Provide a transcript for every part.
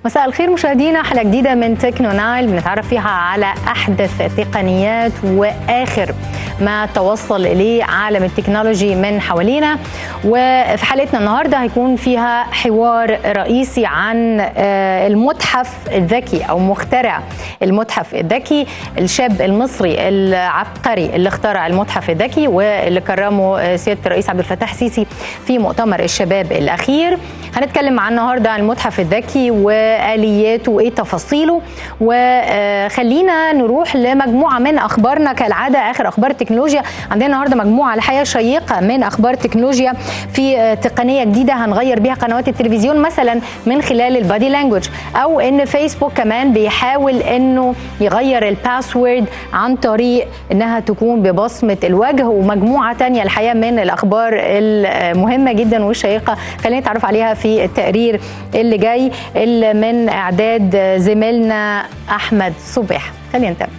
مساء الخير مشاهدينا حلقه جديده من تكنو نايل بنتعرف فيها على احدث تقنيات واخر ما توصل اليه عالم التكنولوجي من حوالينا وفي حلقتنا النهارده هيكون فيها حوار رئيسي عن المتحف الذكي او مخترع المتحف الذكي الشاب المصري العبقري اللي اخترع المتحف الذكي واللي كرمه سياده الرئيس عبد الفتاح السيسي في مؤتمر الشباب الاخير هنتكلم عن النهارده عن المتحف الذكي والياته وايه تفاصيله وخلينا نروح لمجموعه من اخبارنا كالعاده اخر اخبار التكنولوجيا عندنا النهارده مجموعه الحقيقه شيقه من اخبار التكنولوجيا في تقنيه جديده هنغير بيها قنوات التلفزيون مثلا من خلال البادي لانجوج او ان فيسبوك كمان بيحاول انه يغير الباسورد عن طريق انها تكون ببصمه الوجه ومجموعه تانية الحقيقه من الاخبار المهمه جدا والشيقه خلينا نتعرف عليها في التقرير اللي جاي اللي من اعداد زميلنا احمد صبح خلينا نتابع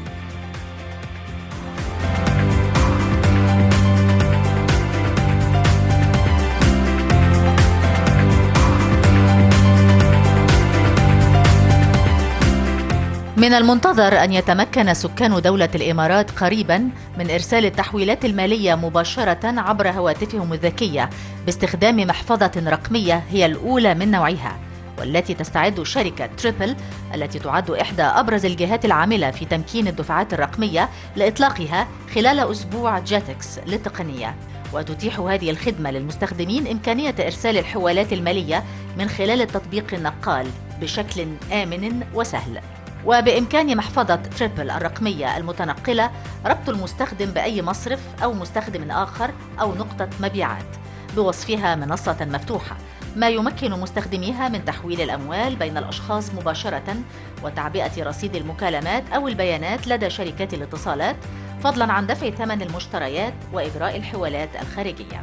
من المنتظر أن يتمكن سكان دولة الإمارات قريبا من إرسال التحويلات المالية مباشرة عبر هواتفهم الذكية باستخدام محفظة رقمية هي الأولى من نوعها والتي تستعد شركة تريبل التي تعد إحدى أبرز الجهات العاملة في تمكين الدفعات الرقمية لإطلاقها خلال أسبوع جاتكس للتقنية وتتيح هذه الخدمة للمستخدمين إمكانية إرسال الحوالات المالية من خلال التطبيق النقال بشكل آمن وسهل وبإمكان محفظة تريبل الرقمية المتنقلة ربط المستخدم بأي مصرف أو مستخدم آخر أو نقطة مبيعات بوصفها منصة مفتوحة ما يمكن مستخدميها من تحويل الأموال بين الأشخاص مباشرة وتعبئة رصيد المكالمات أو البيانات لدى شركات الاتصالات فضلا عن دفع ثمن المشتريات وإجراء الحوالات الخارجية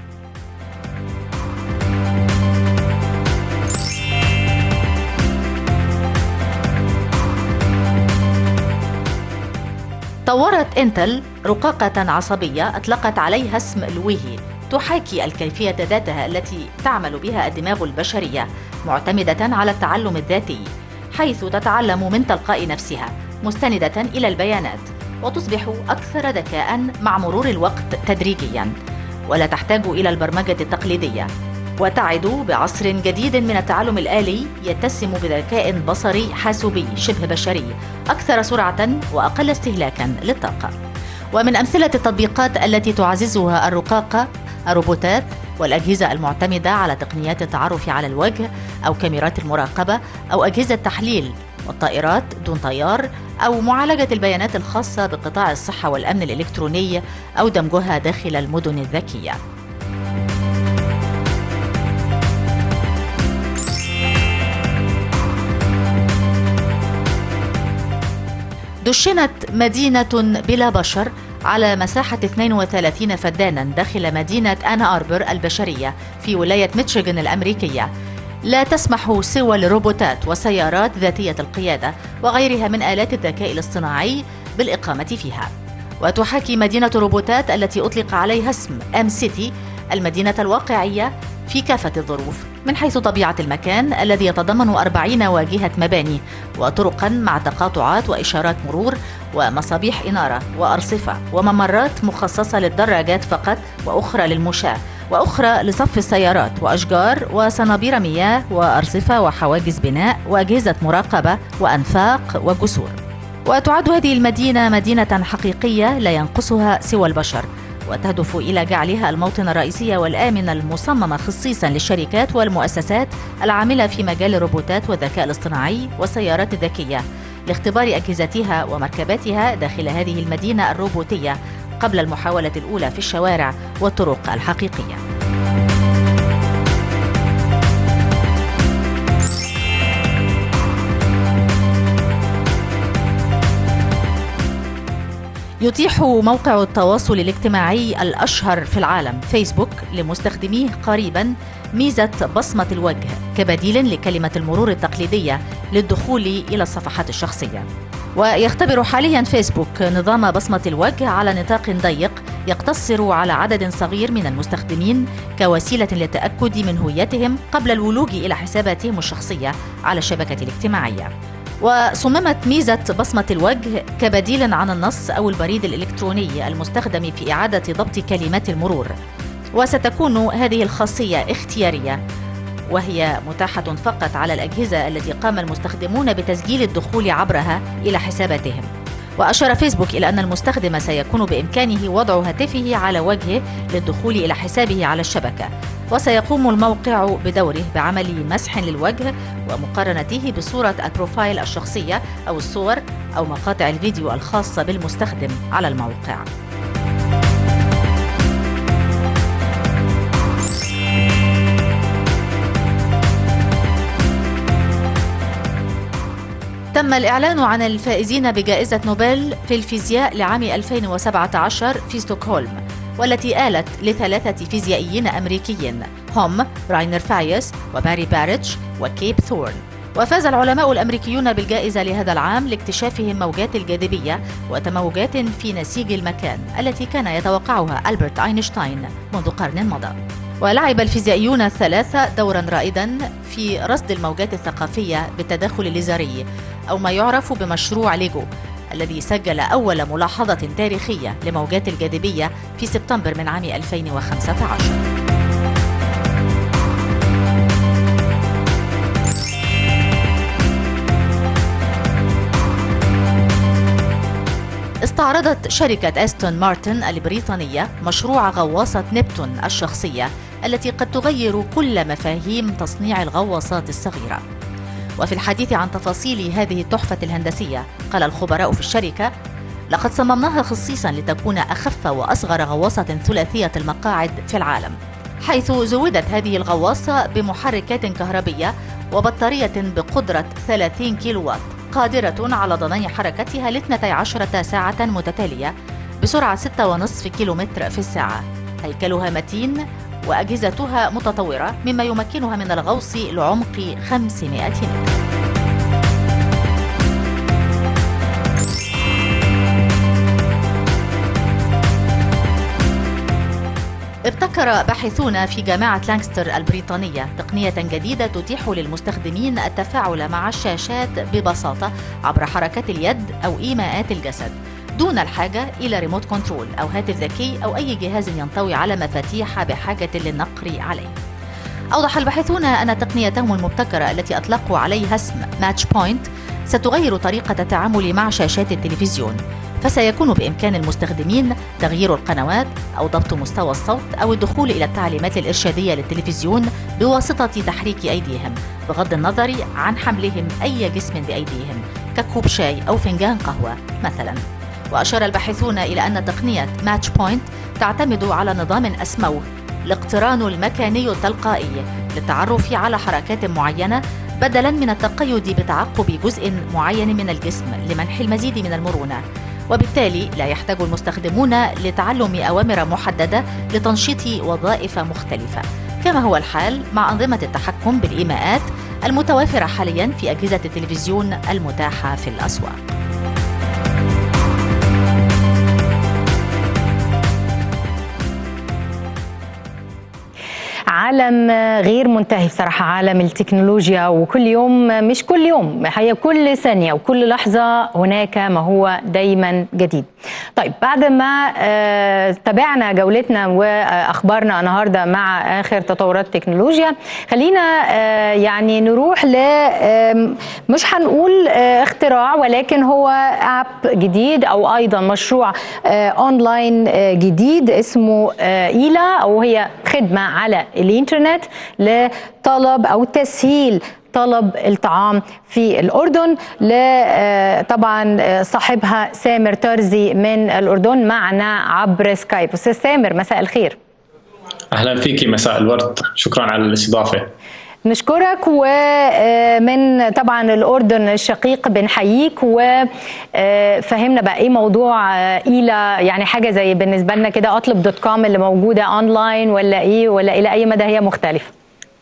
طورت انتل رقاقة عصبية أطلقت عليها اسم لويهي تحاكي الكيفية ذاتها التي تعمل بها الدماغ البشرية معتمدة على التعلم الذاتي حيث تتعلم من تلقاء نفسها مستندة إلى البيانات وتصبح أكثر ذكاء مع مرور الوقت تدريجيا ولا تحتاج إلى البرمجة التقليدية وتعد بعصر جديد من التعلم الآلي يتسم بذكاء بصري حاسوبي شبه بشري أكثر سرعة وأقل استهلاكا للطاقة. ومن أمثلة التطبيقات التي تعززها الرقاقة الروبوتات والأجهزة المعتمدة على تقنيات التعرف على الوجه أو كاميرات المراقبة أو أجهزة تحليل والطائرات دون طيار أو معالجة البيانات الخاصة بقطاع الصحة والأمن الإلكتروني أو دمجها داخل المدن الذكية. دشنت مدينة بلا بشر على مساحة 32 فدانا داخل مدينة أنا أربر البشرية في ولاية ميتشيغن الأمريكية لا تسمح سوى الروبوتات وسيارات ذاتية القيادة وغيرها من آلات الذكاء الاصطناعي بالإقامة فيها وتحاكي مدينة روبوتات التي أطلق عليها اسم أم سيتي المدينة الواقعية في كافة الظروف من حيث طبيعة المكان الذي يتضمن أربعين واجهة مباني وطرقا مع تقاطعات وإشارات مرور ومصابيح إنارة وأرصفة وممرات مخصصة للدراجات فقط وأخرى للمشاة وأخرى لصف السيارات وأشجار وصنابير مياه وأرصفة وحواجز بناء وأجهزة مراقبة وأنفاق وجسور وتعد هذه المدينة مدينة حقيقية لا ينقصها سوى البشر وتهدف إلى جعلها الموطن الرئيسي والآمن المصمم خصيصا للشركات والمؤسسات العاملة في مجال الروبوتات والذكاء الاصطناعي والسيارات الذكية لاختبار أجهزتها ومركباتها داخل هذه المدينة الروبوتية قبل المحاولة الأولى في الشوارع والطرق الحقيقية. يتيح موقع التواصل الاجتماعي الأشهر في العالم فيسبوك لمستخدميه قريبا ميزة بصمة الوجه كبديل لكلمة المرور التقليدية للدخول إلى الصفحات الشخصية ويختبر حاليا فيسبوك نظام بصمة الوجه على نطاق ضيق يقتصر على عدد صغير من المستخدمين كوسيلة للتأكد من هويتهم قبل الولوج إلى حساباتهم الشخصية على الشبكة الاجتماعية. وصممت ميزة بصمة الوجه كبديل عن النص أو البريد الإلكتروني المستخدم في إعادة ضبط كلمات المرور. وستكون هذه الخاصية اختيارية وهي متاحة فقط على الأجهزة التي قام المستخدمون بتسجيل الدخول عبرها إلى حساباتهم. وأشار فيسبوك إلى أن المستخدم سيكون بإمكانه وضع هاتفه على وجهه للدخول إلى حسابه على الشبكة وسيقوم الموقع بدوره بعمل مسح للوجه ومقارنته بصورة البروفايل الشخصية أو الصور أو مقاطع الفيديو الخاصة بالمستخدم على الموقع تم الإعلان عن الفائزين بجائزة نوبل في الفيزياء لعام 2017 في ستوكهولم والتي آلت لثلاثة فيزيائيين أمريكيين هم راينر فايس وباري باريتش وكيب ثورن وفاز العلماء الأمريكيون بالجائزة لهذا العام لاكتشافهم موجات الجاذبية وتموجات في نسيج المكان التي كان يتوقعها ألبرت أينشتاين منذ قرن مضى ولعب الفيزيائيون الثلاثة دورا رائدا في رصد الموجات الثقافية بالتداخل الليزري أو ما يعرف بمشروع ليجو الذي سجل أول ملاحظة تاريخية لموجات الجاذبية في سبتمبر من عام 2015 استعرضت شركة أستون مارتن البريطانية مشروع غواصة نبتون الشخصية التي قد تغير كل مفاهيم تصنيع الغواصات الصغيرة وفي الحديث عن تفاصيل هذه التحفة الهندسية قال الخبراء في الشركة لقد صممناها خصيصا لتكون أخف وأصغر غواصة ثلاثية المقاعد في العالم حيث زودت هذه الغواصة بمحركات كهربية وبطارية بقدرة 30 كيلووات قادرة على ضمان حركتها ل 12 ساعة متتالية بسرعة 6.5 كيلومتر في الساعة هيكلها متين وأجهزتها متطورة مما يمكنها من الغوص لعمق 500 متر ابتكر باحثون في جامعة لانكستر البريطانية تقنية جديدة تتيح للمستخدمين التفاعل مع الشاشات ببساطة عبر حركات اليد أو إيماءات الجسد دون الحاجة إلى ريموت كنترول أو هاتف ذكي أو أي جهاز ينطوي على مفاتيح بحاجة للنقر عليه أوضح الباحثون أن تقنيتهم المبتكرة التي أطلقوا عليها اسم ماتش بوينت ستغير طريقة التعامل مع شاشات التلفزيون فسيكون بإمكان المستخدمين تغيير القنوات أو ضبط مستوى الصوت أو الدخول إلى التعليمات الإرشادية للتلفزيون بواسطة تحريك أيديهم بغض النظر عن حملهم أي جسم بأيديهم ككوب شاي أو فنجان قهوة مثلاً وأشار الباحثون إلى أن تقنية ماتش بوينت تعتمد على نظام أسموه الاقتران المكاني التلقائي للتعرف على حركات معينة بدلا من التقيد بتعقب جزء معين من الجسم لمنح المزيد من المرونة وبالتالي لا يحتاج المستخدمون لتعلم أوامر محددة لتنشيط وظائف مختلفة كما هو الحال مع أنظمة التحكم بالإيماءات المتوافرة حاليا في أجهزة التلفزيون المتاحة في الأسواق عالم غير منتهي بصراحة عالم التكنولوجيا وكل يوم مش كل يوم هي كل ثانية وكل لحظة هناك ما هو دايما جديد طيب بعد ما تابعنا جولتنا وأخبارنا النهاردة مع آخر تطورات التكنولوجيا خلينا يعني نروح ل مش هنقول اختراع ولكن هو اب جديد او ايضا مشروع اونلاين جديد اسمه ايلا او هي خدمه على الانترنت لطلب او تسهيل طلب الطعام في الأردن طبعا صاحبها سامر ترزي من الأردن معنا عبر سكايب أستاذ سامر مساء الخير أهلا فيك مساء الورد شكرا على الاستضافة نشكرك ومن طبعا الاردن الشقيق بنحييك وفهمنا بقى ايه موضوع ايلا يعني حاجه زي بالنسبه لنا كده اطلب دوت كوم اللي موجوده اونلاين ولا ايه ولا الى اي مدى هي مختلفه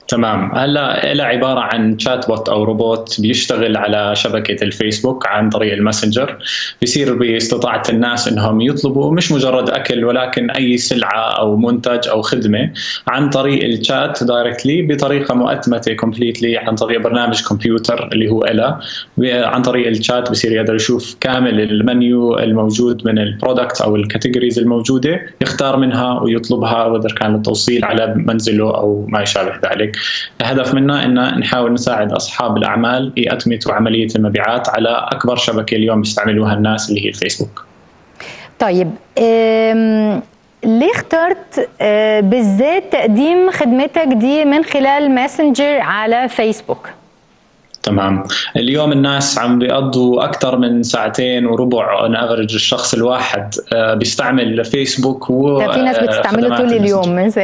تمام هلا له عباره عن شات بوت او روبوت بيشتغل على شبكه الفيسبوك عن طريق الماسنجر بيصير باستطاعه الناس انهم يطلبوا مش مجرد اكل ولكن اي سلعه او منتج او خدمه عن طريق الشات دايركتلي بطريقه مؤتمته كومبليتلي عن طريق برنامج كمبيوتر اللي هو الا عن طريق الشات بصير يقدر يشوف كامل المنيو الموجود من البرودكت او الكاتيجوريز الموجوده يختار منها ويطلبها واذا كان التوصيل على منزله او ما يشابه ذلك الهدف منا ان نحاول نساعد اصحاب الاعمال يأتمتوا عمليه المبيعات على اكبر شبكه اليوم بيستعملوها الناس اللي هي الفيسبوك. طيب ليه اخترت بالذات تقديم خدمتك دي من خلال ماسنجر على فيسبوك؟ تمام اليوم الناس عم بيقضوا اكثر من ساعتين وربع اون افريج الشخص الواحد بيستعمل فيسبوك و في ناس بتستعمله طول اليوم مثلا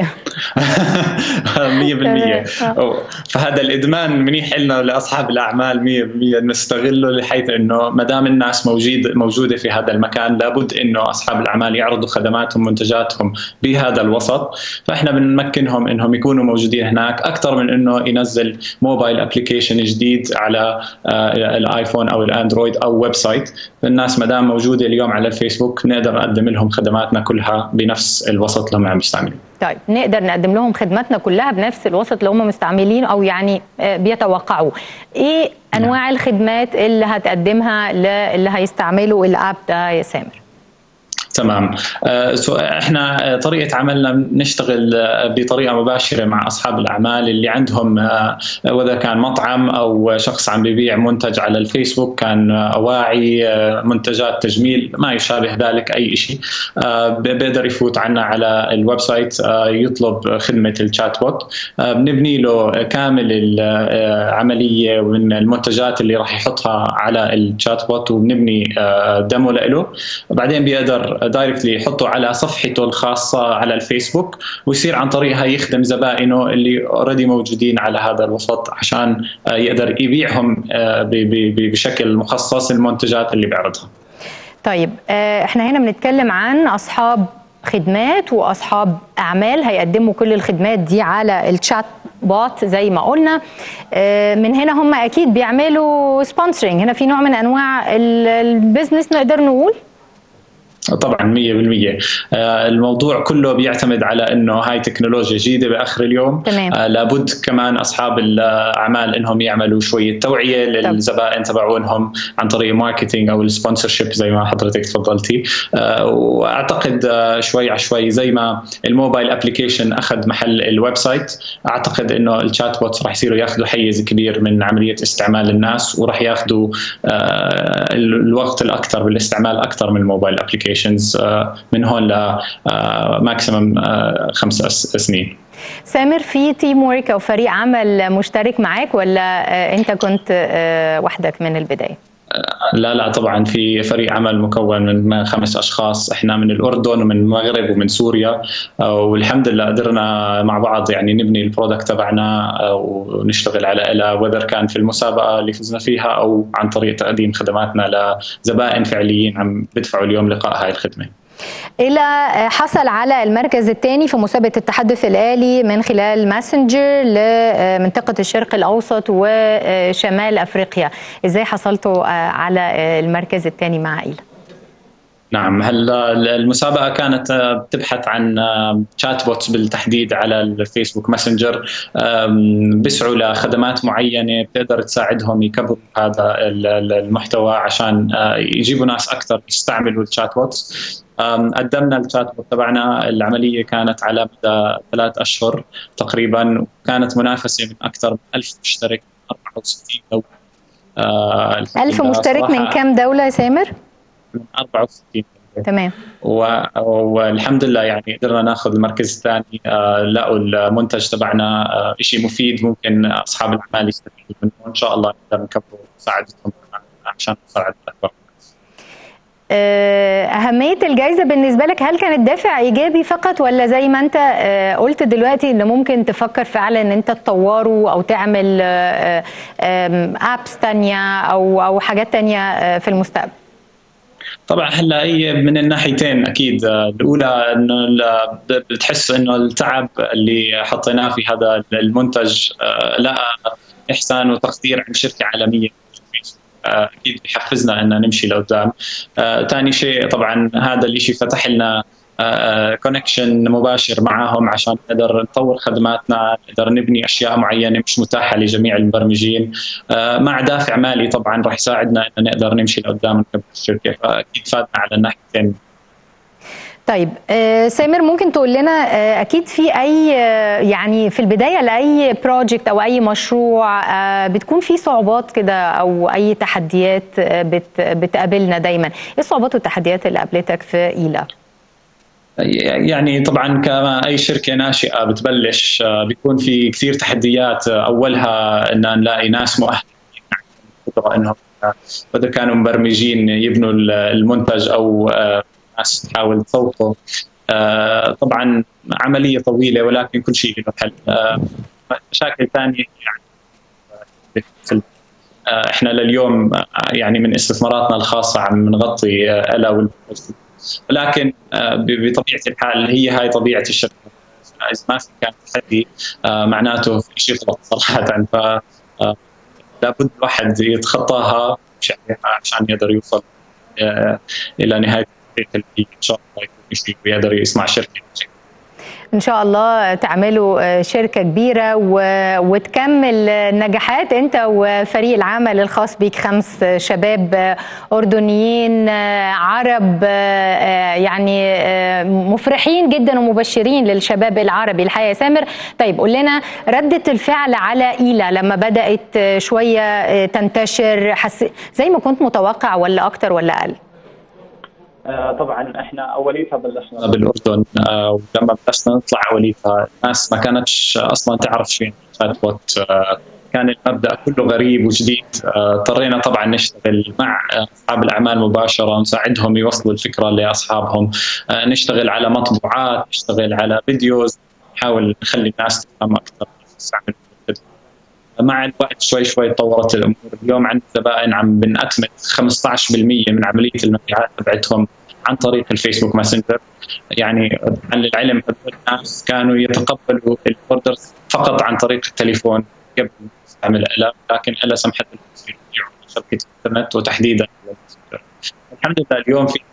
100% فهذا الادمان منيح لنا لاصحاب الاعمال 100% نستغله بحيث انه ما دام الناس موجود موجوده في هذا المكان لابد انه اصحاب الاعمال يعرضوا خدماتهم منتجاتهم بهذا الوسط فاحنا بنمكنهم انهم يكونوا موجودين هناك اكثر من انه ينزل موبايل ابلكيشن جديد على الايفون او الاندرويد او ويب سايت الناس ما دام موجوده اليوم على الفيسبوك نقدر نقدم لهم خدماتنا كلها بنفس الوسط اللي هم عم يستعملوه طيب نقدر نقدم لهم خدماتنا كلها بنفس الوسط اللي هم مستعملين او يعني بيتوقعوا ايه انواع الخدمات اللي هتقدمها اللي هيستعملوا الاب ده يا سامر تمام احنا طريقه عملنا نشتغل بطريقه مباشره مع اصحاب الاعمال اللي عندهم واذا كان مطعم او شخص عم بيبيع منتج على الفيسبوك كان اواعي منتجات تجميل ما يشابه ذلك اي شيء بيقدر يفوت عنا على الويب سايت يطلب خدمه الشات بوت بنبني له كامل العمليه من المنتجات اللي راح يحطها على الشات بوت وبنبني ديمو له بعدين بيقدر دايركتلي يحطه على صفحته الخاصه على الفيسبوك ويصير عن طريقها يخدم زبائنه اللي اوريدي موجودين على هذا الوسط عشان يقدر يبيعهم بشكل مخصص المنتجات اللي بيعرضها. طيب احنا هنا بنتكلم عن اصحاب خدمات واصحاب اعمال هيقدموا كل الخدمات دي على الشات بوت زي ما قلنا من هنا هم اكيد بيعملوا سبونسرنج هنا في نوع من انواع البيزنس نقدر نقول طبعا 100% الموضوع كله بيعتمد على انه هاي تكنولوجيا جديده باخر اليوم تمام. لابد كمان اصحاب الاعمال انهم يعملوا شويه توعيه للزبائن تبعونهم عن طريق ماركتينج او السبونسر شيب زي ما حضرتك تفضلتي واعتقد شوي على شوي زي ما الموبايل ابلكيشن اخذ محل الويب سايت اعتقد انه الشات بوتس راح يصيروا ياخذوا حيز كبير من عمليه استعمال الناس وراح ياخذوا الوقت الاكثر بالاستعمال اكثر من الموبايل ابلكيشن من هون لماكسيمم خمس سنين سامر في تيم ورك او فريق عمل مشترك معاك ولا انت كنت وحدك من البدايه؟ لا لا طبعا في فريق عمل مكون من خمس اشخاص احنا من الاردن ومن المغرب ومن سوريا والحمد لله قدرنا مع بعض يعني نبني البرودكت تبعنا ونشتغل على إلها وذر كان في المسابقه اللي فزنا فيها او عن طريق تقديم خدماتنا لزبائن فعليين عم بدفعوا اليوم لقاء هاي الخدمه إلى حصل على المركز الثاني في مسابقة التحدث الآلي من خلال ماسنجر لمنطقة الشرق الأوسط وشمال أفريقيا إزاي حصلتوا على المركز الثاني مع إيلا؟ نعم هلا المسابقه كانت بتبحث عن شات بوتس بالتحديد على الفيسبوك ماسنجر بيسعوا لخدمات معينه بتقدر تساعدهم يكبروا هذا المحتوى عشان يجيبوا ناس اكثر يستعملوا الشات بوتس قدمنا الشات بوت تبعنا العمليه كانت على مدى ثلاث اشهر تقريبا وكانت منافسه من اكثر من 1000 مشترك من 64 دوله 1000 مشترك من كم دوله يا سامر؟ من 64 تمام والحمد لله يعني قدرنا ناخذ المركز الثاني آه لقوا المنتج تبعنا آه شيء مفيد ممكن اصحاب الاعمال يستفيدوا منه وان شاء الله نقدر نكبره ونساعدهم عشان نوصل على الاكبر أهمية الجائزة بالنسبة لك هل كانت دافع إيجابي فقط ولا زي ما أنت قلت دلوقتي إن ممكن تفكر فعلا إن أنت تطوره أو تعمل أبس تانية أو أو حاجات تانية في المستقبل؟ طبعا هلا هي من الناحيتين اكيد الاولى انه بتحس انه التعب اللي حطيناه في هذا المنتج لقى احسان وتقدير عن شركه عالميه اكيد بحفزنا ان نمشي لقدام ثاني شيء طبعا هذا الشيء فتح لنا كونكشن مباشر معهم عشان نقدر نطور خدماتنا نقدر نبني اشياء معينه مش متاحه لجميع المبرمجين مع دافع مالي طبعا راح يساعدنا ان نقدر نمشي لقدام ونكبر الشركه فاكيد فادنا على الناحيتين طيب سامر ممكن تقول لنا اكيد في اي يعني في البدايه لاي بروجكت او اي مشروع بتكون في صعوبات كده او اي تحديات بتقابلنا دايما ايه الصعوبات والتحديات اللي قابلتك في ايلا يعني طبعا كما اي شركه ناشئه بتبلش بيكون في كثير تحديات اولها ان نلاقي ناس مؤهلين انهم اذا كانوا مبرمجين يبنوا المنتج او ناس تحاول تسوقه طبعا عمليه طويله ولكن كل شيء له حل مشاكل ثانيه يعني احنا لليوم يعني من استثماراتنا الخاصه عم نغطي الا ولكن بطبيعه الحال هي هاي طبيعه الشركه اذا ما في كان تحدي معناته في شيء غلط صراحه ف لابد الواحد يتخطاها عشان يقدر يوصل الى نهايه ان شاء الله يكون ويقدر يصنع شركه ان شاء الله تعملوا شركه كبيره و... وتكمل نجاحات انت وفريق العمل الخاص بيك خمس شباب اردنيين عرب يعني مفرحين جدا ومبشرين للشباب العربي الحقيقه يا سامر طيب قول لنا رده الفعل على ايلا لما بدات شويه تنتشر حس... زي ما كنت متوقع ولا اكتر ولا اقل طبعا احنا اوليتها بلشنا بالاردن ولما بلشنا نطلع اوليتها الناس ما كانتش اصلا تعرف شو يعني شات بوت كان المبدا كله غريب وجديد اضطرينا طبعا نشتغل مع اصحاب الاعمال مباشره نساعدهم يوصلوا الفكره لاصحابهم نشتغل على مطبوعات نشتغل على فيديوز نحاول نخلي الناس تفهم اكثر تستعمل مع الوقت شوي شوي تطورت الامور اليوم عندنا زبائن عم بنأتمت 15% من عمليه المبيعات تبعتهم عن طريق الفيسبوك ماسنجر يعني عن العلم الناس كانوا يتقبلوا الاوردرز فقط عن طريق التليفون قبل تستعمل الا لكن الا سمحت لهم يبيعوا شبكه الانترنت وتحديدا الحمد لله اليوم في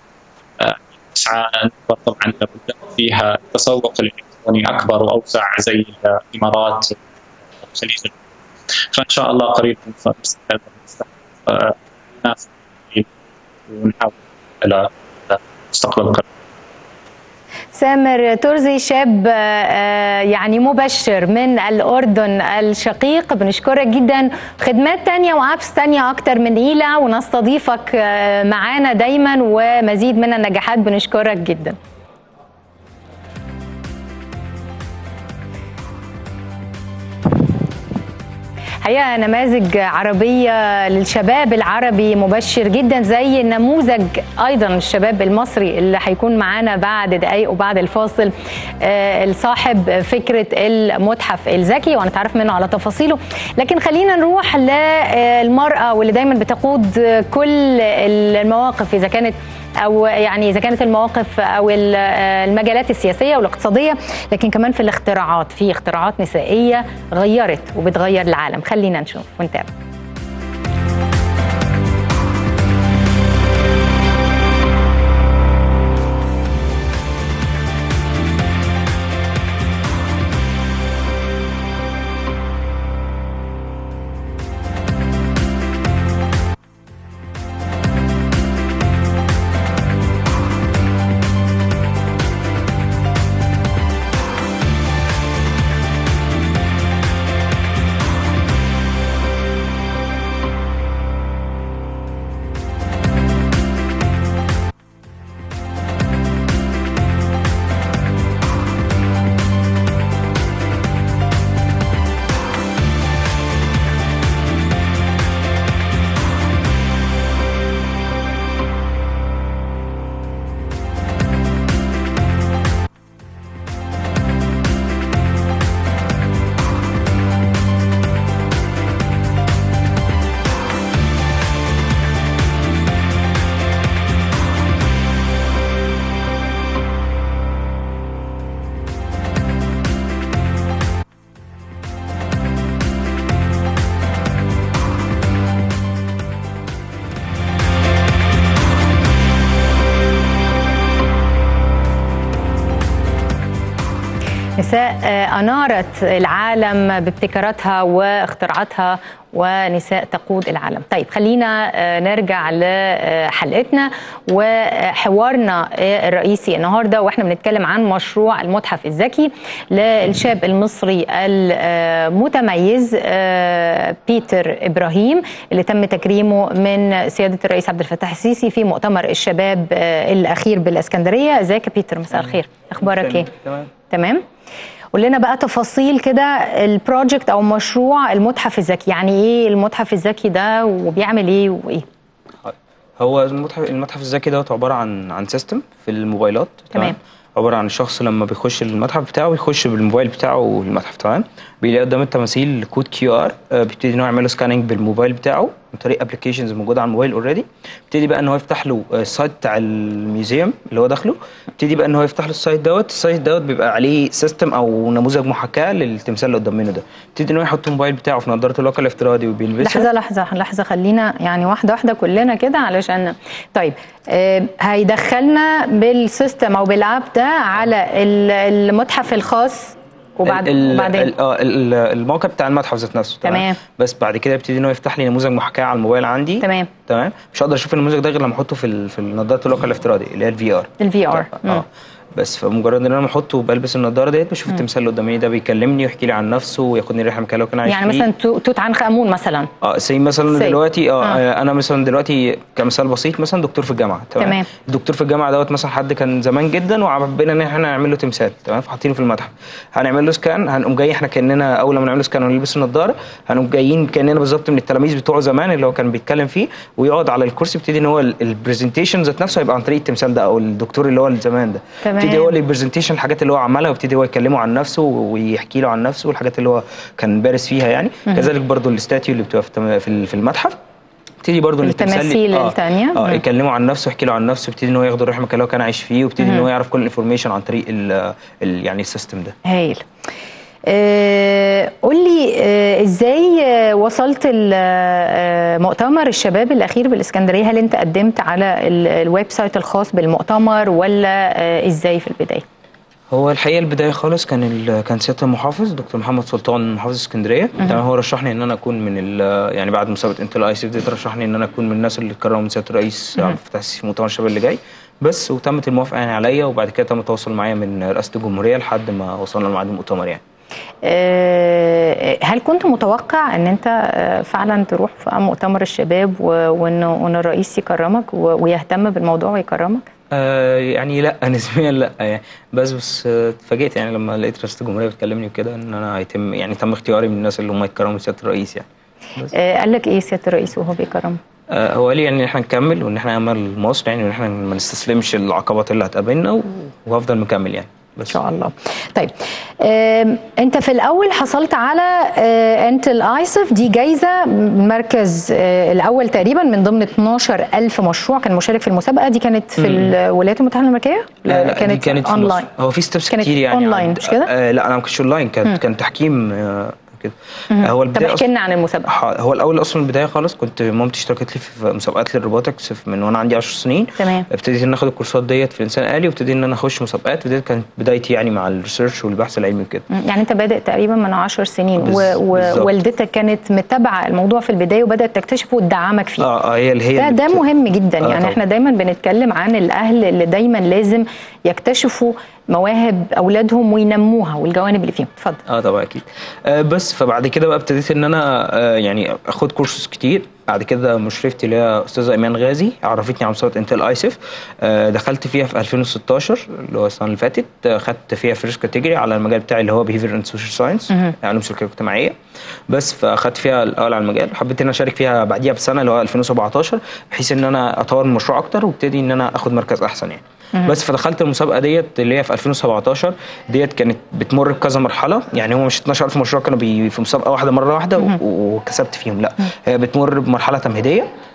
نسعى طبعا فيها التسوق الالكتروني اكبر واوسع زي الامارات الخليج فان شاء الله قريبا نستقبل ناس ونحاول على مستقبل قريب سامر ترزي شاب يعني مبشر من الأردن الشقيق بنشكرك جدا خدمات تانية وأبس تانية أكتر من إيلا ونستضيفك معانا دايما ومزيد من النجاحات بنشكرك جدا حقيقه نماذج عربيه للشباب العربي مبشر جدا زي نموذج ايضا الشباب المصري اللي هيكون معانا بعد دقائق وبعد الفاصل الصاحب فكره المتحف الذكي وهنتعرف منه على تفاصيله لكن خلينا نروح للمراه واللي دايما بتقود كل المواقف اذا كانت او يعني اذا كانت المواقف او المجالات السياسيه والاقتصاديه لكن كمان في الاختراعات في اختراعات نسائيه غيرت وبتغير العالم خلينا نشوف ونتابع نساء آه، أنارت العالم بابتكاراتها واختراعاتها ونساء تقود العالم طيب خلينا آه، نرجع لحلقتنا وحوارنا آه، الرئيسي النهارده واحنا بنتكلم عن مشروع المتحف الذكي للشاب المصري المتميز آه، بيتر ابراهيم اللي تم تكريمه من سياده الرئيس عبد الفتاح السيسي في مؤتمر الشباب آه، الاخير بالاسكندريه ازيك يا بيتر مساء الخير اخبارك ايه تمام تمام قول لنا بقى تفاصيل كده البروجكت او مشروع المتحف الذكي يعني ايه المتحف الذكي ده وبيعمل ايه وايه هو المتحف المتحف الذكي دوت عباره عن عن سيستم في الموبايلات تمام. عباره عن الشخص لما بيخش المتحف بتاعه يخش بالموبايل بتاعه المتحف تمام بيلاقي قدام التماثيل كود كيو ار بيبتدي ان هو يعمل له سكاننج بالموبايل بتاعه من طريق ابلكيشنز موجوده على الموبايل اوريدي بيبتدي بقى ان هو يفتح له آه، السايت بتاع الميوزيوم اللي هو داخله بيبتدي بقى ان هو يفتح له السايت دوت السايت دوت بيبقى عليه سيستم او نموذج محاكاه للتمثال اللي قدام منه ده بيبتدي ان هو يحط الموبايل بتاعه في نظاره الواقع الافتراضي وبيلبسها لحظه لحظه لحظه خلينا يعني واحده واحده كلنا كده علشان طيب آه، هيدخلنا بالسيستم او بالاب ده على ال- المتحف الخاص وبعد ال- وبعدين ال- اه ال- الموقع بتاع المتحف ذات نفسه تمام. بس بعد كده يبتدي ان هو يفتح لي نموذج محاكاه على الموبايل عندي تمام تمام مش هقدر اشوف النموذج ده غير لما احطه في ال- في نظاره الواقع الافتراضي اللي هي الفي ار الفي ار اه بس فمجرد ان انا بحطه وبلبس النضاره ديت بشوف التمثال اللي قدامي ده بيكلمني ويحكي لي عن نفسه وياخدني رحله مكان لو كان عايش يعني فيه. مثلا تو- توت عنخ امون مثلا اه زي مثلا زي. دلوقتي اه, آه. آه. انا مثلا دلوقتي كمثال بسيط مثلا دكتور في الجامعه تمام, تمام. الدكتور في الجامعه دوت مثلا حد كان زمان جدا وحبينا ان احنا نعمل له تمثال تمام فحاطينه في المتحف هنعمل له سكان هنقوم جاي احنا كاننا اول ما نعمل له سكان ونلبس النضاره هنقوم جايين كاننا بالظبط من التلاميذ بتوعه زمان اللي هو كان بيتكلم فيه ويقعد على الكرسي يبتدي ان هو البرزنتيشن ذات نفسه هيبقى عن طريق التمثال ده او الدكتور اللي هو زمان ده تمام. يبتدي هو اللي برزنتيشن الحاجات اللي هو عملها ويبتدي هو يكلمه عن نفسه ويحكي له عن نفسه والحاجات اللي هو كان بارز فيها يعني كذلك برضو الاستاتيو اللي بتبقى في التم- في ال- في المتحف يبتدي برضه ان التمثال التماثيل التانية. اه مم. يكلمه عن نفسه يحكي له عن نفسه يبتدي ان هو ياخد الرحله اللي هو كان عايش فيه ويبتدي ان هو يعرف كل الانفورميشن عن طريق ال ال يعني السيستم ده هايل آه، قول لي آه، ازاي آه، وصلت ال- آه، مؤتمر الشباب الاخير بالاسكندريه هل انت قدمت على ال- الويب سايت الخاص بالمؤتمر ولا آه، ازاي في البدايه هو الحقيقه البدايه خالص كان ال- كان سياده المحافظ دكتور محمد سلطان محافظ اسكندريه تمام هو رشحني ان انا اكون من ال- يعني بعد مسابقه انتل اي سيف دي رشحني ان انا اكون من الناس اللي اتكرموا من سياده الرئيس عبد الفتاح السيسي في مؤتمر الشباب اللي جاي بس وتمت الموافقه يعني عليا وبعد كده تم التواصل معايا من رئاسه الجمهوريه لحد ما وصلنا لميعاد المؤتمر يعني آه، هل كنت متوقع ان انت آه، فعلا تروح في مؤتمر الشباب و- وان وان الرئيس يكرمك و- ويهتم بالموضوع ويكرمك آه يعني لا نسبيا لا يعني بس بس آه، اتفاجئت يعني لما لقيت رئاسه الجمهوريه بتكلمني وكده ان انا هيتم يعني تم اختياري من الناس اللي هم يتكرموا من سياده الرئيس يعني آه، قال لك ايه سياده الرئيس وهو بيكرمك آه، هو قال لي يعني ان احنا نكمل وان احنا نعمل مصر يعني وان احنا ما نستسلمش العقبات اللي هتقابلنا و- وهفضل مكمل يعني ان بس شاء الله طيب آم، انت في الاول حصلت على آه، انتل ايسف دي جايزه المركز آه، الاول تقريبا من ضمن 12 الف مشروع كان مشارك في المسابقه دي كانت في الولايات المتحده الامريكيه لا لا كانت كانت في اونلاين مصر. هو في ستبس كانت كتير يعني أونلاين، عند- مش كده؟ آه لا انا ما كنتش اونلاين كان كان تحكيم آه كده آه هو طب البدايه احكي لنا عن المسابقه ح- هو الاول اصلا البدايه خالص كنت مامتي اشتركت لي في مسابقات للروبوتكس في- من وانا عندي 10 سنين تمام. ابتديت ان اخد الكورسات ديت في الانسان الالي وابتديت ان انا اخش مسابقات وديت كانت بدايتي يعني مع الريسيرش والبحث العلمي وكده مم، يعني انت بادئ تقريبا من 10 سنين بز- بالظبط. ووالدتك كانت متابعه الموضوع في البدايه وبدات تكتشفه وتدعمك فيه اه اه هي اللي هي ده اللي ده بت- مهم جدا آه يعني طبعاً. احنا دايما بنتكلم عن الاهل اللي دايما لازم يكتشفوا مواهب اولادهم وينموها والجوانب اللي فيهم اتفضل اه طبعا اكيد آه بس فبعد كده بقى ابتديت ان انا آه يعني اخد كورسز كتير بعد كده مشرفتي اللي هي استاذه ايمان غازي عرفتني على مسابقه انتل ايسف آه دخلت فيها في 2016 اللي هو السنه اللي فاتت آه خدت فيها فيرست كاتيجوري على المجال بتاعي اللي هو بيهيفير اند سوشيال ساينس علوم سلوكيه اجتماعيه بس فاخدت فيها الاول على المجال حبيت ان انا اشارك فيها بعديها بسنه اللي هو 2017 بحيث ان انا اطور المشروع اكتر وابتدي ان انا اخد مركز احسن يعني بس فدخلت المسابقه ديت اللي هي في 2017 ديت كانت بتمر بكذا مرحله يعني هم مش 12000 مشروع كانوا بي في مسابقه واحده مره واحده و- وكسبت فيهم لا هي بتمر بمرحله تمهيديه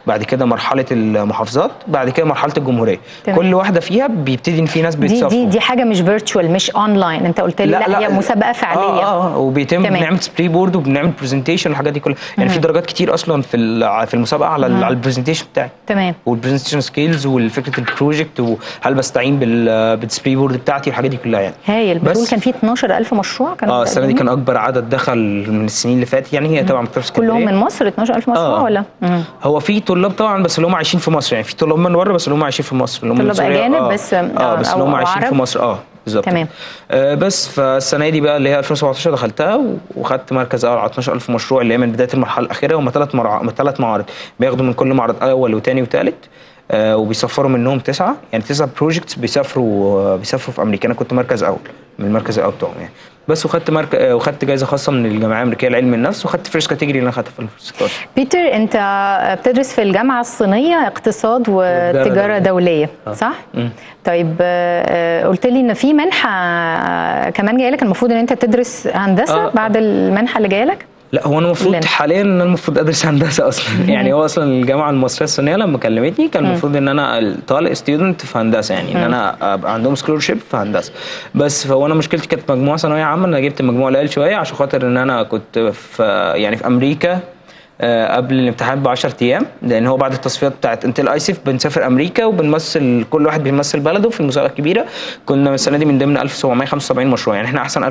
بعد كده مرحله المحافظات بعد كده مرحله الجمهوريه تمام. كل واحده فيها بيبتدي ان في ناس دي بيتصفوا دي دي حاجه مش فيرتشوال مش اونلاين انت قلت لي لا, لا, هي مسابقه فعليه اه اه وبيتم تمام. بنعمل سبري بورد وبنعمل برزنتيشن والحاجات دي كلها يعني في درجات كتير اصلا في ال- في المسابقه على ال- على البرزنتيشن بتاعي تمام والبرزنتيشن سكيلز وفكره البروجكت وهل بستعين بال بالسبري بورد بتاعتي والحاجات دي كلها يعني هايل بس- بتقول كان في 12000 مشروع كانوا اه السنه دي بيقدموا؟ كان اكبر عدد دخل من السنين اللي فاتت يعني هي طبعا مكتبه اسكندريه كلهم من مصر 12000 مشروع آه. ولا مم. هو في طلاب طبعا بس اللي هم عايشين في مصر يعني في طلاب من بره بس اللي هم عايشين في مصر اللي هم من طلاب سوريا. أجانب آه. بس- اه آه، بس أو- اللي هم أو عايشين في عرب؟ مصر اه بالظبط تمام. آه بس فالسنه دي بقى اللي هي 2017 دخلتها و- وخدت مركز اول على 12000 مشروع اللي هي من بدايه المرحله الاخيره هم ثلاث مرع... ثلاث معارض بياخدوا من كل معرض اول وثاني وثالث آه وبيسفروا منهم تسعه يعني تسعه بروجكتس بيسافروا آه بيسافروا في امريكا انا كنت مركز اول من المركز الاول بتوعهم يعني بس وخدت مركز وخدت جائزه خاصه من الجمعيه الامريكيه لعلم النفس وخدت فيرست كاتيجوري اللي انا خدتها في 2016 بيتر انت بتدرس في الجامعه الصينيه اقتصاد وتجاره دوليه آه. صح مم. طيب آه، قلت لي ان في منحه آه، كمان جايه لك المفروض ان انت تدرس هندسه آه. بعد المنحه اللي جايه لك لا هو انا المفروض لنا. حاليا ان انا المفروض ادرس هندسه اصلا يعني هو اصلا الجامعه المصريه الصينيه لما كلمتني كان المفروض ان انا طالق ستودنت في هندسه يعني ان انا ابقى عندهم سكولرشيب في هندسه بس فهو انا مشكلتي كانت مجموعه ثانويه عامه انا جبت مجموع قليل شويه عشان خاطر ان انا كنت في يعني في امريكا آه، قبل الامتحان ب 10 ايام لان هو بعد التصفيات بتاعت انتل ايسيف بنسافر امريكا وبنمثل كل واحد بيمثل بلده في المسابقه الكبيره كنا السنه دي من ضمن 1775 مشروع يعني احنا احسن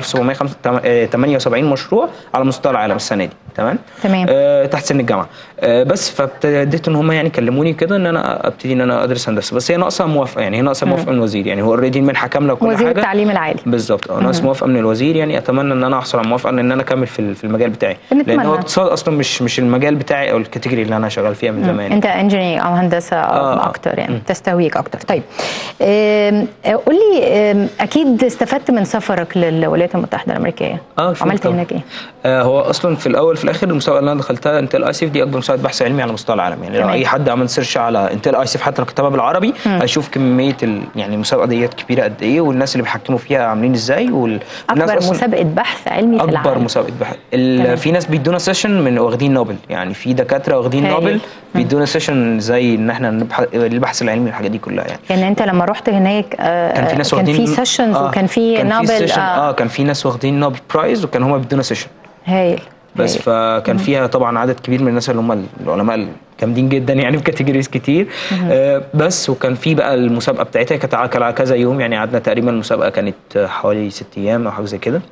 1778 مشروع على مستوى العالم السنه دي تمام تمام. آه تحت سن الجامعه آه بس فابتديت ان هم يعني كلموني كده ان انا ابتدي ان انا ادرس هندسه بس هي ناقصه موافقه يعني هي ناقصه موافقه من الوزير يعني هو اوريدي المنحه كامله وكل وزير حاجه التعليم العالي بالظبط اه ناقص موافقه من الوزير يعني اتمنى ان انا احصل على موافقه ان انا اكمل في في المجال بتاعي بنتمنى. لان هو اقتصاد اصلا مش مش المجال بتاعي او الكاتيجوري اللي انا شغال فيها من زمان انت انجينير او هندسه آه. اكتر يعني تستهويك اكتر طيب آم، قول لي آم، اكيد استفدت من سفرك للولايات المتحده الامريكيه اه شوف عملت طبعاً. هناك ايه آه هو اصلا في الاول في الاخر المسابقه اللي انا دخلتها انتل ايسيف دي اكبر مسابقه بحث علمي على مستوى العالم يعني لو تمام. اي حد عمل سيرش على انتل ايسيف حتى لو كتبها بالعربي هيشوف كميه ال... يعني المسابقه ديت كبيره قد ايه والناس اللي بيحكموا فيها عاملين ازاي وال... والناس اكبر أصلاً- مسابقه بحث علمي في اكبر العالم مسابقه بحث تمام. ال... في ناس بيدونا سيشن من واخدين نوبل يعني في دكاتره واخدين هايل. نوبل بيدونا سيشن زي ان احنا نبحث البحث العلمي والحاجات دي كلها يعني يعني انت لما رحت هناك آه، كان في ناس كان واخدين في سيشنز آه، وكان في كان نوبل سيشن اه آه. كان في ناس واخدين نوبل برايز وكان هما بيدونا سيشن هايل بس هايل. فكان فيها طبعا عدد كبير من الناس اللي هم العلماء الجامدين جدا يعني في كاتيجوريز كتير آه بس وكان في بقى المسابقه بتاعتها كانت على- كان على كذا يوم يعني قعدنا تقريبا المسابقه كانت حوالي ست ايام او حاجه زي كده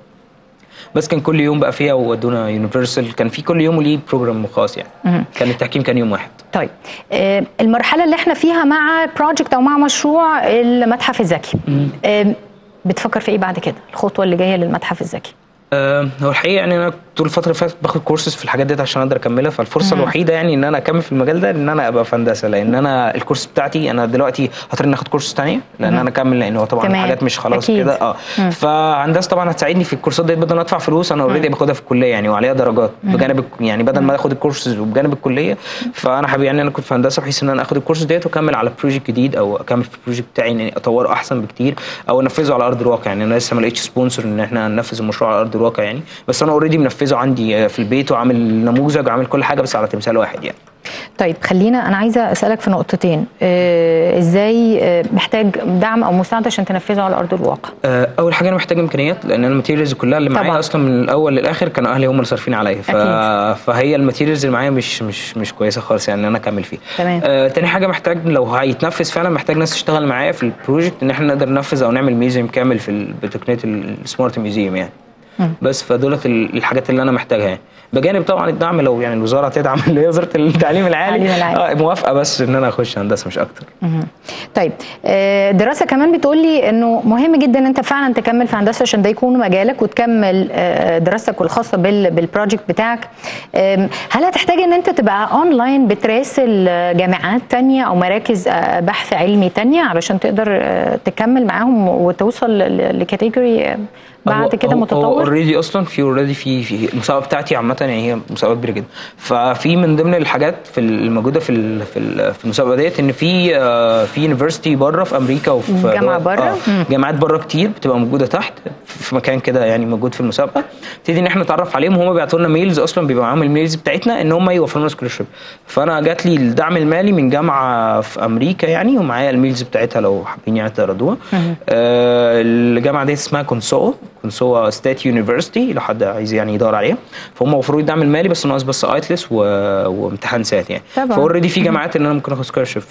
بس كان كل يوم بقى فيها ودونا يونيفرسال كان في كل يوم وليه بروجرام خاص يعني كان التحكيم كان يوم واحد طيب آه، المرحله اللي احنا فيها مع بروجكت او مع مشروع المتحف الذكي آه، بتفكر في ايه بعد كده الخطوه اللي جايه للمتحف الذكي آه، هو الحقيقه يعني انا طول الفتره اللي فاتت باخد كورسز في الحاجات ديت عشان اقدر اكملها فالفرصه الوحيده يعني ان انا اكمل في المجال ده ان انا ابقى في هندسه لان انا الكورس بتاعتي انا دلوقتي هضطر اني اخد كورس ثانيه لان انا اكمل لان هو طبعا تمام. حاجات مش خلاص أكيد. كده اه فهندسه طبعا هتساعدني في الكورسات ديت بدل ما ادفع فلوس انا اوريدي باخدها في الكليه يعني وعليها درجات بجانب الك- يعني بدل ما اخد الكورسز وبجانب الكليه فانا حابب يعني انا كنت في هندسه بحيث ان انا اخد الكورس ديت واكمل على بروجكت جديد او اكمل في البروجكت بتاعي اني اطوره احسن بكتير او انفذه على ارض الواقع يعني انا لسه ما لقيتش سبونسر ان احنا ننفذ المشروع على ارض الواقع يعني بس انا اوريدي منفذه عندي في البيت وعامل نموذج وعامل كل حاجه بس على تمثال واحد يعني طيب خلينا انا عايزه اسالك في نقطتين آه، ازاي آه، محتاج دعم او مساعده عشان تنفذه على ارض الواقع آه، اول حاجه انا محتاج امكانيات لان انا الماتيريالز كلها اللي معايا طبعاً. اصلا من الاول للاخر كانوا اهلي هم اللي صارفين عليا ف... أكيد. فهي الماتيريالز اللي معايا مش مش مش كويسه خالص يعني ان انا اكمل فيها تمام. آه تاني حاجه محتاج لو هيتنفذ فعلا محتاج ناس تشتغل معايا في البروجكت ان احنا نقدر ننفذ او نعمل ميوزيوم كامل في ال- بتقنيه السمارت ميوزيوم يعني بس فدولت ال- الحاجات اللي انا محتاجها يعني بجانب طبعا الدعم لو يعني الوزاره تدعم اللي هي وزاره التعليم العالي التعليم العالي. آه موافقه بس ان انا اخش هندسه مش اكتر مهم. طيب آه، دراسه كمان بتقول لي انه مهم جدا ان انت فعلا تكمل في هندسه عشان ده يكون مجالك وتكمل آه، دراستك الخاصه بال- بالبروجكت بتاعك آم، هل هتحتاج ان انت تبقى اونلاين بتراسل آه، جامعات تانية او مراكز آه، بحث علمي تانية علشان تقدر آه، تكمل معاهم وتوصل ل- لكاتيجوري آه، بعد كده هو متطور اوريدي اصلا في اوريدي في في المسابقه بتاعتي عامه يعني هي مسابقه كبيره جدا ففي من ضمن الحاجات في الموجوده في ال- في ال- في المسابقه ديت ان في آه، في يونيفرستي بره في امريكا وفي جامعة دول- بره؟ آه، مم. جامعات بره كتير بتبقى موجوده تحت في مكان كده يعني موجود في المسابقه نبتدي ان احنا نتعرف عليهم وهم بيعطوا لنا ميلز اصلا بيبقى معاهم الميلز بتاعتنا ان هم يوفروا لنا سكولرشيب فانا جات لي الدعم المالي من جامعه في امريكا يعني ومعايا الميلز بتاعتها لو حابين يعني تعرضوها آه الجامعه دي اسمها كونسو كونسو ستيت يونيفرستي لو حد عايز يعني يدور عليها فهم وفروا لي الدعم المالي بس ناقص بس ايتلس و... وامتحان سات يعني طبعا. فاوريدي في جامعات ان انا ممكن اخد سكولرشيب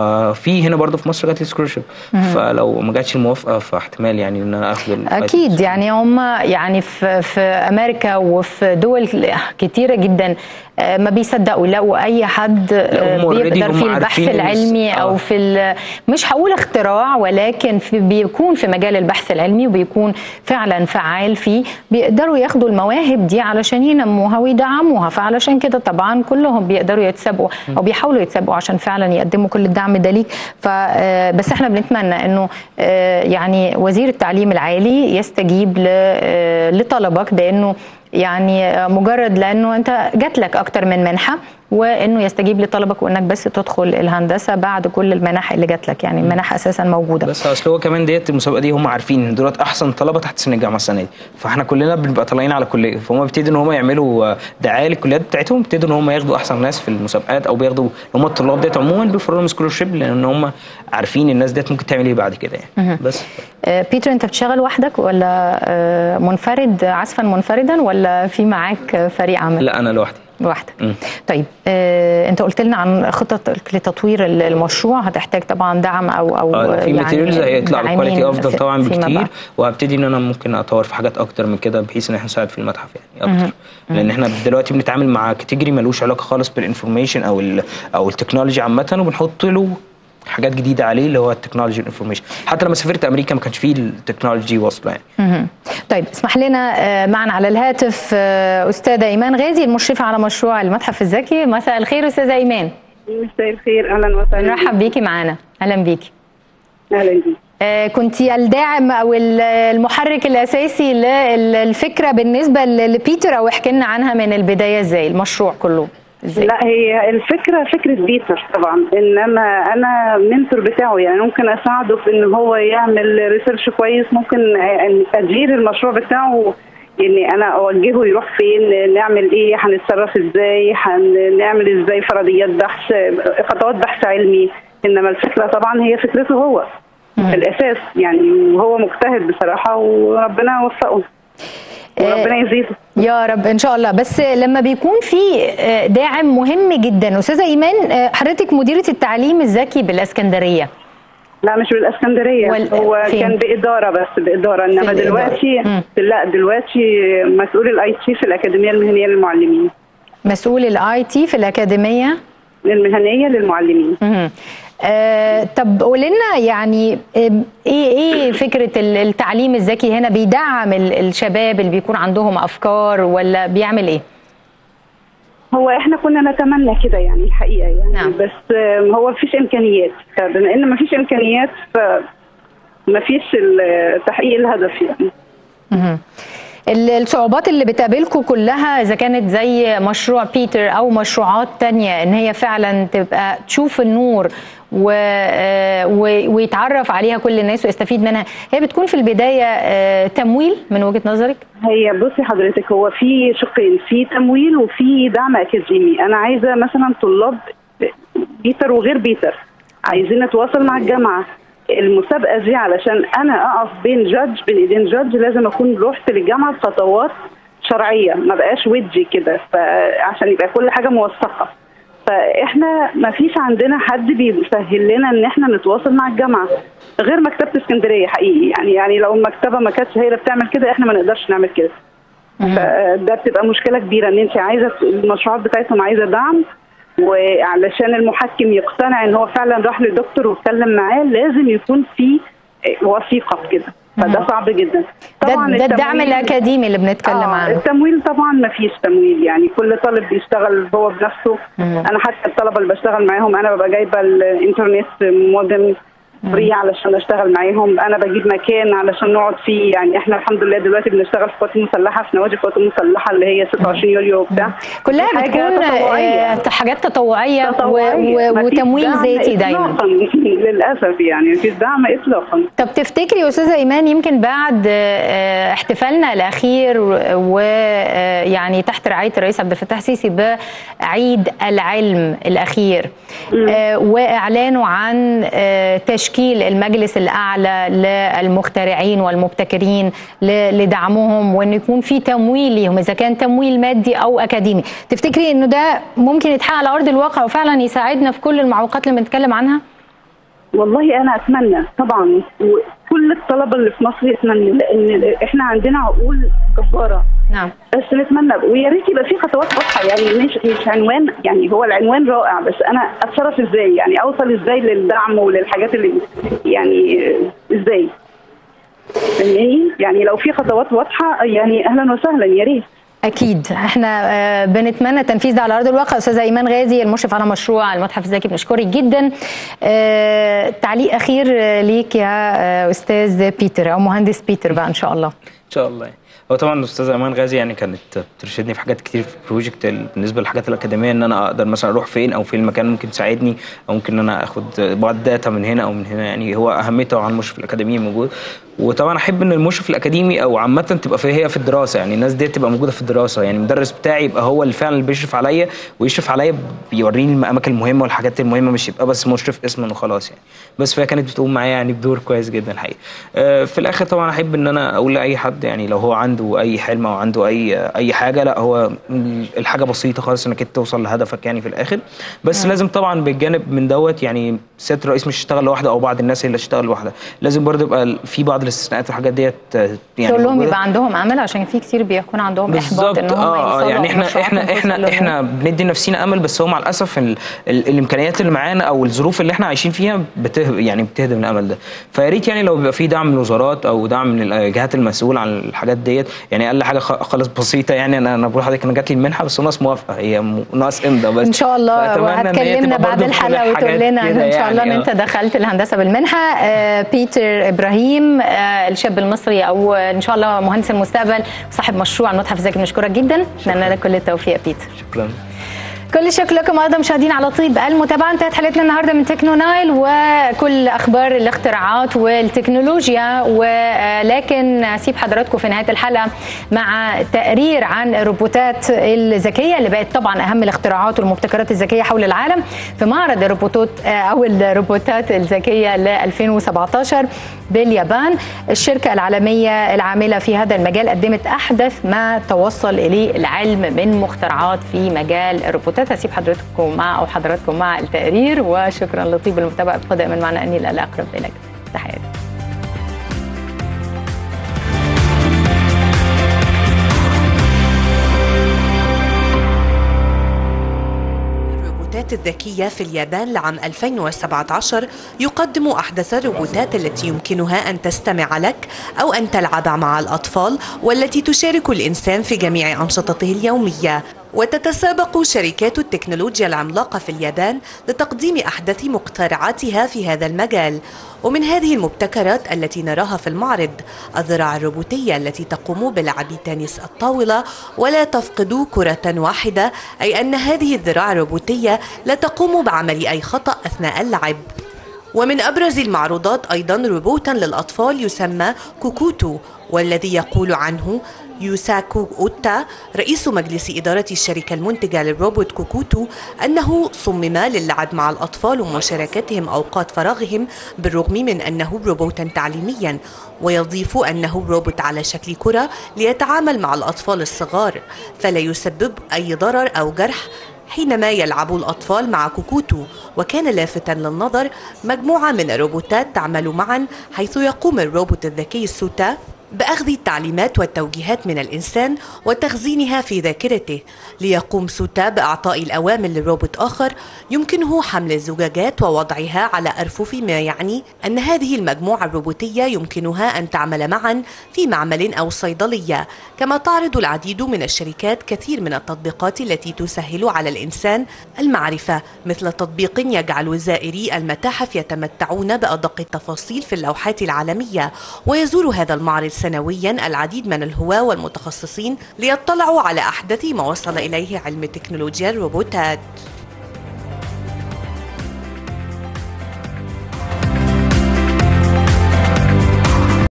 ففي هنا برضه في مصر جات لي سكولرشيب فلو ما جاتش الموافقه فاحتمال يعني ان انا اخد ال اكيد يعني هم يعني في في امريكا وفي دول كتيره جدا آه، ما بيصدقوا يلاقوا اي حد آه، هم already بيقدر هم في البحث عارفين الس- العلمي او آه. في ال- مش هقول اختراع ولكن في بيكون في مجال البحث العلمي وبيكون فعلا فعال فيه بيقدروا ياخدوا المواهب دي علشان ينموها ويدعموها فعلشان كده طبعا كلهم بيقدروا يتسابقوا او بيحاولوا يتسابقوا عشان فعلا يقدموا كل الدعم ده ليك ف آه، بس احنا بنتمنى انه آه، يعني وزير التعليم العالي يستجيب ل- آه، لطلبك بانه يعني آه، مجرد لانه انت جات لك اكتر من منحه وانه يستجيب لطلبك وانك بس تدخل الهندسه بعد كل المنح اللي جات لك يعني المنح اساسا موجوده بس اصل هو كمان ديت المسابقه دي هم عارفين ان دولت احسن طلبه تحت سن الجامعه السنه دي فاحنا كلنا بنبقى طالعين على كليه فهم بيبتدوا ان هم يعملوا آه، دعايه للكليات بتاعتهم بيبتدوا ان هم ياخدوا احسن ناس في المسابقات او بياخدوا هم الطلاب ديت عموما بيوفروا لهم سكولرشيب لان هم عارفين الناس ديت ممكن تعمل ايه بعد كده يعني بس آه، بيتر انت بتشتغل وحدك ولا آه، منفرد عزفا منفردا ولا في معاك فريق عمل لا انا لوحدي لوحدك مم. طيب آه، انت قلت لنا عن خططك لتطوير ال- المشروع هتحتاج طبعا دعم او او اه في ماتيريالز هيطلع داعمين بكواليتي افضل في- طبعا فيما بكتير بعد. وهبتدي ان انا ممكن اطور في حاجات اكتر من كده بحيث ان احنا نساعد في المتحف يعني اكتر لان احنا دلوقتي بنتعامل مع كاتيجوري ملوش علاقه خالص بالانفورميشن او ال او التكنولوجي عامه وبنحط له حاجات جديده عليه اللي هو التكنولوجي والانفورميشن حتى لما سافرت امريكا ما كانش فيه التكنولوجي واصله يعني مهم. طيب اسمح لنا آه، معنا على الهاتف آه، استاذه ايمان غازي المشرفه على مشروع المتحف الذكي مساء الخير استاذه ايمان مساء الخير اهلا وسهلا نرحب بيكي معانا اهلا بيكي اهلا بيك آه، كنتي الداعم او ال- المحرك الاساسي للفكره بالنسبه ل- لبيتر او احكي لنا عنها من البدايه ازاي المشروع كله ازاي لا هي الفكره فكره بيتر طبعا انما انا منتور بتاعه يعني ممكن اساعده في ان هو يعمل ريسيرش كويس ممكن ادير المشروع بتاعه يعني انا اوجهه يروح فين نعمل ايه هنتصرف ازاي هنعمل ازاي فرضيات بحث خطوات بحث علمي انما الفكره طبعا هي فكرته هو في الاساس يعني وهو مجتهد بصراحه وربنا يوفقه وربنا يزيده يا رب ان شاء الله بس لما بيكون في آه، داعم مهم جدا استاذه ايمان آه، حضرتك مديره التعليم الذكي بالاسكندريه لا مش بالاسكندريه وال- هو فين؟ كان باداره بس باداره انما الإدارة. دلوقتي مم. لا دلوقتي مسؤول الاي تي في الاكاديميه المهنيه للمعلمين مسؤول الاي تي في الاكاديميه المهنيه للمعلمين مهم. آه طب قول لنا يعني آم، ايه ايه فكره ال- التعليم الذكي هنا بيدعم ال- الشباب اللي بيكون عندهم افكار ولا بيعمل ايه؟ هو احنا كنا نتمنى كده يعني الحقيقه يعني نعم. بس آم، هو مفيش امكانيات فبما ان مفيش امكانيات ف مفيش ال- تحقيق الهدف يعني مهم. ال- الصعوبات اللي بتقابلكم كلها اذا كانت زي مشروع بيتر او مشروعات تانية ان هي فعلا تبقى تشوف النور و... آه، و- ويتعرف عليها كل الناس ويستفيد منها هي بتكون في البدايه آه، تمويل من وجهه نظرك؟ هي بصي حضرتك هو في شقين في تمويل وفي دعم اكاديمي انا عايزه مثلا طلاب بيتر وغير بيتر عايزين نتواصل مع الجامعه المسابقه دي علشان انا اقف بين جادج بين ايدين جادج لازم اكون رحت للجامعه بخطوات شرعيه ما بقاش ودي كده فعشان يبقى كل حاجه موثقه فاحنا ما فيش عندنا حد بيسهل لنا ان احنا نتواصل مع الجامعه غير مكتبه اسكندريه حقيقي يعني يعني لو المكتبه ما كانتش هي اللي بتعمل كده احنا ما نقدرش نعمل كده فده بتبقى مشكله كبيره ان انت عايزه المشروعات بتاعتهم عايزه دعم وعلشان المحكم يقتنع ان هو فعلا راح للدكتور واتكلم معاه لازم يكون في وثيقه بكده فده صعب جدا ده, ده الدعم التمويل- الأكاديمي اللي بنتكلم آه عنه التمويل طبعا ما فيش تمويل يعني كل طالب بيشتغل هو بنفسه مم. انا حتى الطلبه اللي بشتغل معاهم انا ببقى جايبه الانترنت مودم فري علشان اشتغل معاهم انا بجيب مكان علشان نقعد فيه يعني احنا الحمد لله دلوقتي بنشتغل في القوات المسلحه في نوادي القوات المسلحه اللي هي 26 يوليو وبتاع كلها دي حاجة بتكون تطوعية. آه، حاجات تطوعيه, تطوعية. و... و... مفيش وتمويل دعم ذاتي دايما إطلاقاً. للاسف يعني مفيش دعم اطلاقا طب تفتكري يا استاذه ايمان يمكن بعد آه، احتفالنا الاخير ويعني تحت رعايه الرئيس عبد الفتاح السيسي بعيد العلم الاخير آه، واعلانه عن آه، تشكيل المجلس الاعلى للمخترعين والمبتكرين ل- لدعمهم وان يكون في تمويل ليهم اذا كان تمويل مادي او اكاديمي تفتكري انه ده ممكن يتحقق على ارض الواقع وفعلا يساعدنا في كل المعوقات اللي بنتكلم عنها والله انا اتمنى طبعا وكل الطلبه اللي في مصر يتمنى لان احنا عندنا عقول جباره نعم بس نتمنى ويا ريت يبقى في خطوات واضحه يعني مش مش عنوان يعني هو العنوان رائع بس انا اتصرف ازاي يعني اوصل ازاي للدعم وللحاجات اللي يعني ازاي فاهماني يعني لو في خطوات واضحه يعني اهلا وسهلا يا ريت اكيد احنا آه، بنتمنى التنفيذ ده على ارض الواقع استاذه ايمان غازي المشرف على مشروع المتحف الذكي بنشكرك جدا آه، تعليق اخير آه، ليك يا آه، استاذ بيتر او مهندس بيتر بقى ان شاء الله ان شاء الله يعني. هو طبعا الاستاذه ايمان غازي يعني كانت بترشدني في حاجات كتير في البروجكت ال- بالنسبه للحاجات الاكاديميه ان انا اقدر مثلا اروح فين او فين المكان ممكن تساعدني او ممكن ان انا اخد بعض داتا من هنا او من هنا يعني هو اهميته عن المشرف الاكاديمي موجود وطبعا احب ان المشرف الاكاديمي او عامه تبقى في هي في الدراسه يعني الناس دي تبقى موجوده في الدراسه يعني المدرس بتاعي يبقى هو اللي فعلا اللي بيشرف عليا ويشرف عليا بيوريني الاماكن المهمه والحاجات المهمه مش يبقى بس مشرف اسما وخلاص يعني بس فهي كانت بتقوم معايا يعني بدور كويس جدا الحقيقه آه، في الاخر طبعا احب ان انا اقول لاي حد يعني لو هو عنده اي حلم او عنده اي اي حاجه لا هو م- الحاجه بسيطه خالص انك انت توصل لهدفك يعني في الاخر بس لازم طبعا بالجانب من دوت يعني سياده الرئيس مش يشتغل لوحده او بعض الناس هي اللي تشتغل لوحدها لازم برضه يبقى في بعض الاستثناءات والحاجات ديت آه، يعني تقول لهم موجودة. يبقى عندهم امل عشان في كتير بيكون عندهم احباط بالظبط ان هم اه آه، يوصلوا يعني احنا مشروعاتهم احنا توصل احنا لهم. احنا بندي نفسينا امل بس هو مع الاسف ال ال الامكانيات اللي معانا او الظروف اللي احنا عايشين فيها بته يعني بتهدم الامل ده فيا ريت يعني لو بيبقى في دعم من الوزارات او دعم من الجهات المسؤوله عن الحاجات ديت يعني اقل حاجه خ- خالص بسيطه يعني انا انا بقول لحضرتك انا جات لي المنحه بس ناقص موافقه هي م- ناقص امضى بس ان شاء الله فأتمنى إن هي وهتكلمنا تبقى بعد برضه في كل الحلقه وتقول الحاجات لنا كده ان شاء الله ان يعني، انت آه. دخلت الهندسه بالمنحه آه، بيتر ابراهيم آه، الشاب المصري او ان شاء الله مهندس المستقبل وصاحب مشروع المتحف الذكي بنشكرك جدا اتمنى لك كل التوفيق يا بيتر شكرا كل الشكر لكم ايضا مشاهدينا على طيب المتابعه انتهت حلقتنا النهارده من تكنو نايل وكل اخبار الاختراعات والتكنولوجيا ولكن اسيب حضراتكم في نهايه الحلقه مع تقرير عن الروبوتات الذكيه اللي بقت طبعا اهم الاختراعات والمبتكرات الذكيه حول العالم في معرض الروبوتات او الروبوتات الذكيه ل 2017 باليابان الشركه العالميه العامله في هذا المجال قدمت احدث ما توصل اليه العلم من مخترعات في مجال الروبوتات هسيب حضرتكم مع او حضراتكم مع التقرير وشكرا لطيب المتابعه ابقوا دائما معنا اني الاقرب اليك تحياتي الروبوتات الذكية في اليابان لعام 2017 يقدم أحدث الروبوتات التي يمكنها أن تستمع لك أو أن تلعب مع الأطفال والتي تشارك الإنسان في جميع أنشطته اليومية وتتسابق شركات التكنولوجيا العملاقة في اليابان لتقديم أحدث مخترعاتها في هذا المجال ومن هذه المبتكرات التي نراها في المعرض الذراع الروبوتية التي تقوم بلعب تنس الطاولة ولا تفقد كرة واحدة أي أن هذه الذراع الروبوتية لا تقوم بعمل أي خطأ أثناء اللعب ومن أبرز المعروضات أيضا روبوتا للأطفال يسمى كوكوتو والذي يقول عنه يوساكو أوتا رئيس مجلس إدارة الشركة المنتجة للروبوت كوكوتو أنه صمم للعب مع الأطفال ومشاركتهم أوقات فراغهم بالرغم من أنه روبوتا تعليميا ويضيف أنه روبوت على شكل كرة ليتعامل مع الأطفال الصغار فلا يسبب أي ضرر أو جرح حينما يلعب الأطفال مع كوكوتو وكان لافتا للنظر مجموعة من الروبوتات تعمل معا حيث يقوم الروبوت الذكي السوتا بأخذ التعليمات والتوجيهات من الإنسان وتخزينها في ذاكرته ليقوم سوتا بإعطاء الأوامر لروبوت آخر يمكنه حمل الزجاجات ووضعها على أرفف ما يعني أن هذه المجموعة الروبوتية يمكنها أن تعمل معا في معمل أو صيدلية كما تعرض العديد من الشركات كثير من التطبيقات التي تسهل على الإنسان المعرفة مثل تطبيق يجعل زائري المتاحف يتمتعون بأدق التفاصيل في اللوحات العالمية ويزور هذا المعرض سنويا العديد من الهواة والمتخصصين ليطلعوا على أحدث ما وصل إليه علم تكنولوجيا الروبوتات